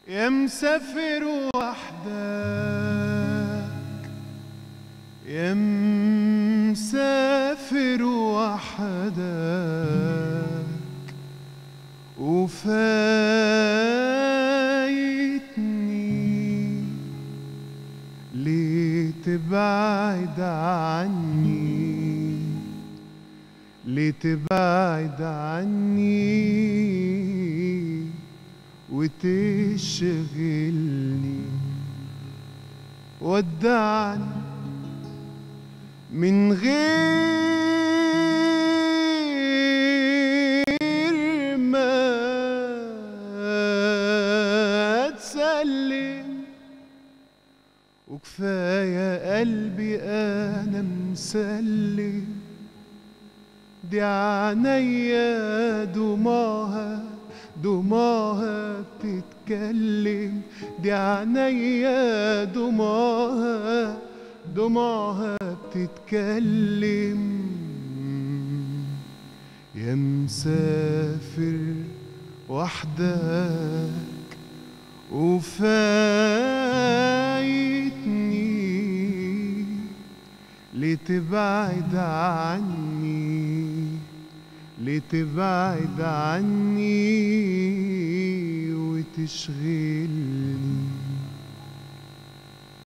يا مسافر وحدك يا مسافر وحدك وفايتني ليه تبعد عني ليه تبعد عني وتشغلني ودعني من غير ما تسلم وكفاية قلبي أنا مسلم دي عينيا دموعها دموعها بتتكلم دي عينيا دموعها دموعها بتتكلم يا مسافر وحدك وفايتني لتبعد عني لتبعد عني وتشغلني